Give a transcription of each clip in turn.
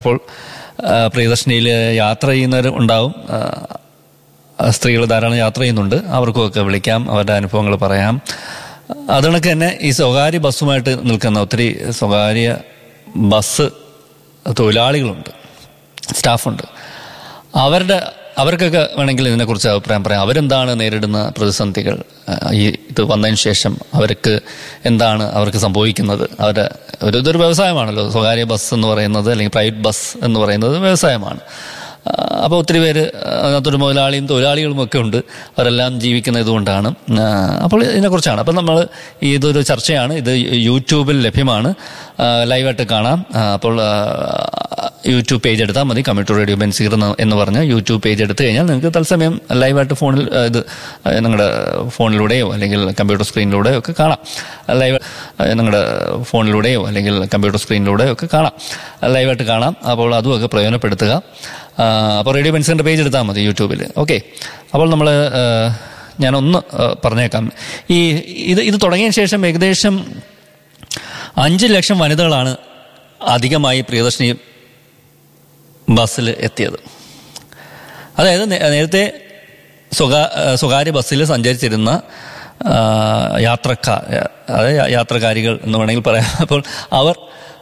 അപ്പോൾ പ്രിയദർശിനിയിൽ യാത്ര ചെയ്യുന്നവർ ഉണ്ടാവും സ്ത്രീകൾ ധാരാളം യാത്ര ചെയ്യുന്നുണ്ട് അവർക്കുമൊക്കെ വിളിക്കാം അവരുടെ അനുഭവങ്ങൾ പറയാം അതുകണക്ക് തന്നെ ഈ സ്വകാര്യ ബസ്സുമായിട്ട് നിൽക്കുന്ന ഒത്തിരി സ്വകാര്യ ബസ് തൊഴിലാളികളുണ്ട് സ്റ്റാഫുണ്ട് അവരുടെ അവർക്കൊക്കെ വേണമെങ്കിൽ ഇതിനെക്കുറിച്ച് അഭിപ്രായം പറയാം അവരെന്താണ് നേരിടുന്ന പ്രതിസന്ധികൾ ഈ ഇത് വന്നതിന് ശേഷം അവർക്ക് എന്താണ് അവർക്ക് സംഭവിക്കുന്നത് അവരുടെ ഒരു ഇതൊരു വ്യവസായമാണല്ലോ സ്വകാര്യ ബസ് എന്ന് പറയുന്നത് അല്ലെങ്കിൽ പ്രൈവറ്റ് ബസ് എന്ന് പറയുന്നത് വ്യവസായമാണ് അപ്പോൾ ഒത്തിരി പേര് അതിനകത്തൊരു മുതലാളിയും തൊഴിലാളികളും ഒക്കെ ഉണ്ട് അവരെല്ലാം ജീവിക്കുന്ന ഇതുകൊണ്ടാണ് അപ്പോൾ ഇതിനെക്കുറിച്ചാണ് അപ്പം നമ്മൾ ഇതൊരു ചർച്ചയാണ് ഇത് യൂട്യൂബിൽ ലഭ്യമാണ് ലൈവായിട്ട് കാണാം അപ്പോൾ യൂട്യൂബ് പേജ് എടുത്താൽ മതി കമ്പ്യൂട്ടർ റേഡിയോ ബെൻസീർ എന്ന് പറഞ്ഞ് യൂട്യൂബ് പേജ് എടുത്തു കഴിഞ്ഞാൽ നിങ്ങൾക്ക് തത്സമയം ലൈവായിട്ട് ഫോണിൽ ഇത് നിങ്ങളുടെ ഫോണിലൂടെയോ അല്ലെങ്കിൽ കമ്പ്യൂട്ടർ സ്ക്രീനിലൂടെയോ ഒക്കെ കാണാം ലൈവ് നിങ്ങളുടെ ഫോണിലൂടെയോ അല്ലെങ്കിൽ കമ്പ്യൂട്ടർ സ്ക്രീനിലൂടെയോ ഒക്കെ കാണാം ലൈവായിട്ട് കാണാം അപ്പോൾ അതുമൊക്കെ പ്രയോജനപ്പെടുത്തുക അപ്പോൾ റേഡിയോ ബെൻസിൻ്റെ പേജ് എടുത്താൽ മതി യൂട്യൂബിൽ ഓക്കെ അപ്പോൾ നമ്മൾ ഞാനൊന്ന് പറഞ്ഞേക്കാം ഈ ഇത് ഇത് തുടങ്ങിയ ശേഷം ഏകദേശം അഞ്ച് ലക്ഷം വനിതകളാണ് അധികമായി പ്രിയദർശിനി ബസ്സിൽ എത്തിയത് അതായത് നേരത്തെ സ്വകാ സ്വകാര്യ ബസ്സിൽ സഞ്ചരിച്ചിരുന്ന യാത്രക്കാർ അതായത് യാത്രക്കാരികൾ എന്ന് വേണമെങ്കിൽ പറയാം അപ്പോൾ അവർ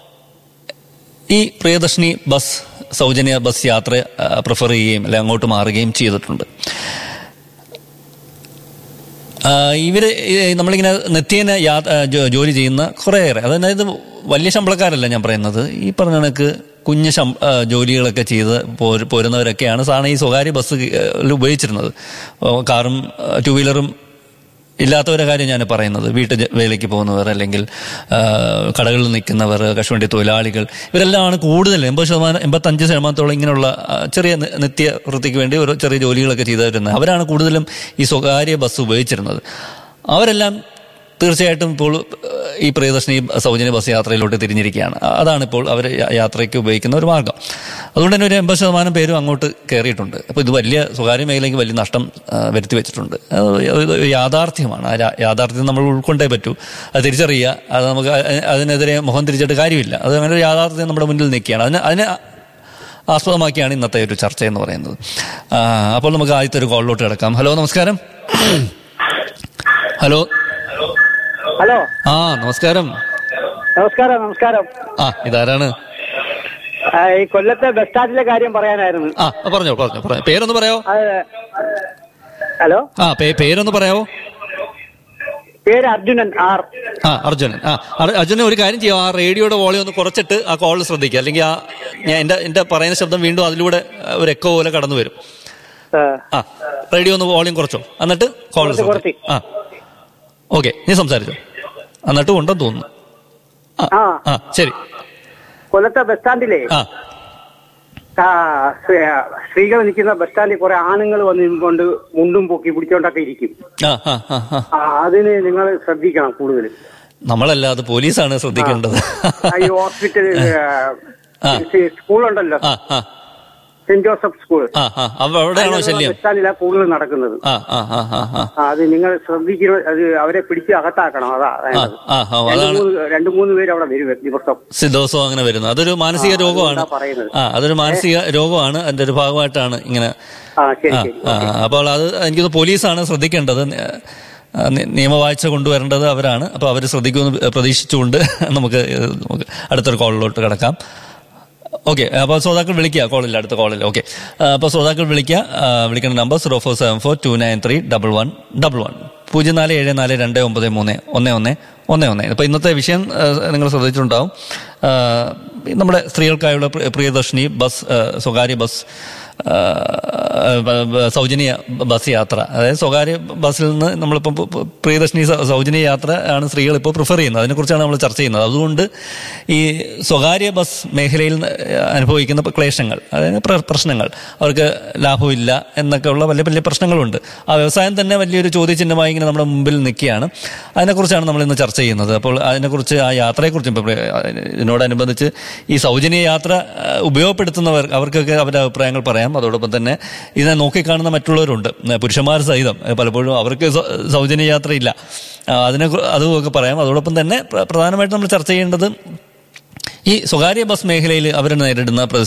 ഈ പ്രിയദർശിനി ബസ് സൗജന്യ ബസ് യാത്ര പ്രിഫർ ചെയ്യുകയും അല്ലെങ്കിൽ അങ്ങോട്ട് മാറുകയും ചെയ്തിട്ടുണ്ട് ഇവർ നമ്മളിങ്ങനെ നിത്യേന യാ ജോലി ചെയ്യുന്ന കുറേയേറെ അതായത് വലിയ ശമ്പളക്കാരല്ല ഞാൻ പറയുന്നത് ഈ പറഞ്ഞ കണക്ക് കുഞ്ഞ് ശം ജോലികളൊക്കെ ചെയ്ത് പോരുന്നവരൊക്കെയാണ് സാധാരണ ഈ സ്വകാര്യ ബസ്സിൽ ഉപയോഗിച്ചിരുന്നത് കാറും ടു വീലറും ഇല്ലാത്തവരുടെ കാര്യം ഞാൻ പറയുന്നത് വീട്ടു വേലയ്ക്ക് പോകുന്നവർ അല്ലെങ്കിൽ കടകളിൽ നിൽക്കുന്നവർ കശുവണ്ടി തൊഴിലാളികൾ ഇവരെല്ലാമാണ് കൂടുതൽ എൺപത് ശതമാനം എൺപത്തഞ്ച് ശതമാനത്തോളം ഇങ്ങനെയുള്ള ചെറിയ നിത്യ വൃത്തിക്ക് വേണ്ടി ഓരോ ചെറിയ ജോലികളൊക്കെ ചെയ്തു വരുന്നത് അവരാണ് കൂടുതലും ഈ സ്വകാര്യ ബസ് ഉപയോഗിച്ചിരുന്നത് അവരെല്ലാം തീർച്ചയായിട്ടും ഇപ്പോൾ ഈ പ്രിയദർശിനി സൗജന്യ ബസ് യാത്രയിലോട്ട് തിരിഞ്ഞിരിക്കുകയാണ് അതാണ് ഇപ്പോൾ അവർ യാത്രയ്ക്ക് ഉപയോഗിക്കുന്ന ഒരു മാർഗം അതുകൊണ്ട് തന്നെ ഒരു എൺപത് ശതമാനം പേരും അങ്ങോട്ട് കയറിയിട്ടുണ്ട് അപ്പോൾ ഇത് വലിയ സ്വകാര്യ മേഖലയ്ക്ക് വലിയ നഷ്ടം വരുത്തി വെച്ചിട്ടുണ്ട് യാഥാർത്ഥ്യമാണ് ആ യാഥാർത്ഥ്യം നമ്മൾ ഉൾക്കൊണ്ടേ പറ്റൂ അത് തിരിച്ചറിയുക അത് നമുക്ക് അതിനെതിരെ മുഖം തിരിച്ചിട്ട് കാര്യമില്ല അത് അങ്ങനെ ഒരു യാഥാർത്ഥ്യം നമ്മുടെ മുന്നിൽ നിൽക്കുകയാണ് അതിന് അതിനെ ആസ്പദമാക്കിയാണ് ഇന്നത്തെ ഒരു ചർച്ച എന്ന് പറയുന്നത് അപ്പോൾ നമുക്ക് ആദ്യത്തെ ഒരു കോളിലോട്ട് കിടക്കാം ഹലോ നമസ്കാരം ഹലോ ഹലോ ആ നമസ്കാരം നമസ്കാരം നമസ്കാരം ആ ഇതാരാണ് ഈ കൊല്ലത്തെ ബസ് സ്റ്റാൻഡിലെ കാര്യം പറയാനായിരുന്നു ആ പറഞ്ഞോ പറഞ്ഞോ പറഞ്ഞോ പേരൊന്ന് പറയാവോ ഹലോ ആ പേരൊന്ന് പറയാവോ പേര് അർജുനൻ ആർ ആ അർജുനൻ ആ അർജുനൻ ഒരു കാര്യം ചെയ്യാം ആ റേഡിയോയുടെ വോളിയം ഒന്ന് കുറച്ചിട്ട് ആ കോളിൽ ശ്രദ്ധിക്കുക അല്ലെങ്കിൽ ആ ഞാൻ എന്റെ എന്റെ പറയുന്ന ശബ്ദം വീണ്ടും അതിലൂടെ ഒരു എക്കോ പോലെ കടന്നു വരും ആ റേഡിയോ ഒന്ന് വോളിയം കുറച്ചോ എന്നിട്ട് കോളിൽ ആ ഓക്കെ നീ സംസാരിച്ചോ എന്നിട്ട് ഉണ്ടെന്ന് തോന്നുന്നു ആ ശരി കൊല്ലത്തെ ബസ് സ്റ്റാൻഡിലേ സ്ത്രീകൾ നിൽക്കുന്ന ബസ് സ്റ്റാൻഡിൽ കുറെ ആണുങ്ങൾ വന്ന് കൊണ്ട് മുണ്ടും പൊക്കി പിടിച്ചോണ്ടൊക്കെ ഇരിക്കും അതിന് നിങ്ങൾ ശ്രദ്ധിക്കണം കൂടുതൽ നമ്മളല്ല അത് പോലീസാണ് ശ്രദ്ധിക്കേണ്ടത് ഈ ഹോസ്പിറ്റൽ സ്കൂളുണ്ടല്ലോ സെന്റ് ജോസഫ് സ്കൂൾ അവിടെയാണോ ശല്യം ബസ്റ്റാൻഡിലാണ് കൂടുതൽ നടക്കുന്നത് അത് നിങ്ങൾ ശ്രദ്ധിക്കണം അത് അവരെ പിടിച്ച് അകത്താക്കണം അതാ രണ്ടു മൂന്ന് പേര് അവിടെ വരും ദിവസം ദിവസവും അങ്ങനെ വരുന്നത് അതൊരു മാനസിക രോഗമാണ് ആ അതൊരു മാനസിക രോഗമാണ് അതിന്റെ ഒരു ഭാഗമായിട്ടാണ് ഇങ്ങനെ അപ്പോൾ അത് എനിക്കത് പോലീസാണ് ശ്രദ്ധിക്കേണ്ടത് നിയമവാഴ്ച കൊണ്ടുവരേണ്ടത് അവരാണ് അപ്പോൾ അവർ ശ്രദ്ധിക്കുമെന്ന് പ്രതീക്ഷിച്ചുകൊണ്ട് നമുക്ക് നമുക്ക് അടുത്തൊരു കോളിലോട്ട് കിടക്കാം ഓക്കെ അപ്പോൾ ശ്രോതാക്കൾ വിളിക്കുക കോളിൽ അടുത്ത കോളിൽ ഓക്കെ അപ്പോൾ ശ്രോതാക്കൾ വിളിക്കുക വിളിക്കേണ്ട number zero four seven four two nine three double one double one പൂജ്യം നാല് ഏഴ് നാല് രണ്ട് ഒമ്പത് മൂന്ന് ഒന്ന് ഒന്ന് ഒന്ന് ഒന്ന് അപ്പോൾ ഇന്നത്തെ വിഷയം നിങ്ങൾ ശ്രദ്ധിച്ചിട്ടുണ്ടാവും നമ്മുടെ സ്ത്രീകൾക്കായുള്ള പ്രിയദർശിനി ബസ് സ്വകാര്യ ബസ് സൗജന്യ ബസ് യാത്ര അതായത് സ്വകാര്യ ബസ്സിൽ നിന്ന് നമ്മളിപ്പോൾ പ്രിയദർശിനി സൗജന്യ യാത്ര ആണ് സ്ത്രീകൾ ഇപ്പോൾ പ്രിഫർ ചെയ്യുന്നത് അതിനെക്കുറിച്ചാണ് നമ്മൾ ചർച്ച ചെയ്യുന്നത് അതുകൊണ്ട് ഈ സ്വകാര്യ ബസ് മേഖലയിൽ അനുഭവിക്കുന്ന ക്ലേശങ്ങൾ അതായത് പ്രശ്നങ്ങൾ അവർക്ക് ലാഭമില്ല എന്നൊക്കെ ഉള്ള വലിയ വലിയ പ്രശ്നങ്ങളുണ്ട് ആ വ്യവസായം തന്നെ വലിയൊരു ചോദ്യചിഹ്നമായി ഇങ്ങനെ നമ്മുടെ മുമ്പിൽ നിൽക്കുകയാണ് അതിനെക്കുറിച്ചാണ് നമ്മൾ ഇന്ന് ചർച്ച ചെയ്യുന്നത് അപ്പോൾ അതിനെക്കുറിച്ച് ആ യാത്രയെക്കുറിച്ച് ഇപ്പോൾ ഇതിനോടനുബന്ധിച്ച് ഈ സൗജന്യ യാത്ര ഉപയോഗപ്പെടുത്തുന്നവർ അവർക്കൊക്കെ അവരുടെ അഭിപ്രായങ്ങൾ പറയാം അതോടൊപ്പം തന്നെ ഇതിനെ നോക്കിക്കാണുന്ന മറ്റുള്ളവരുണ്ട് പുരുഷന്മാർ സഹിതം പലപ്പോഴും അവർക്ക് സൗജന്യ യാത്രയില്ല അതിനെ അതുമൊക്കെ പറയാം അതോടൊപ്പം തന്നെ പ്രധാനമായിട്ടും നമ്മൾ ചർച്ച ചെയ്യേണ്ടത് ഈ സ്വകാര്യ ബസ് മേഖലയിൽ അവർ നേരിടുന്ന പ്രതിസന്ധി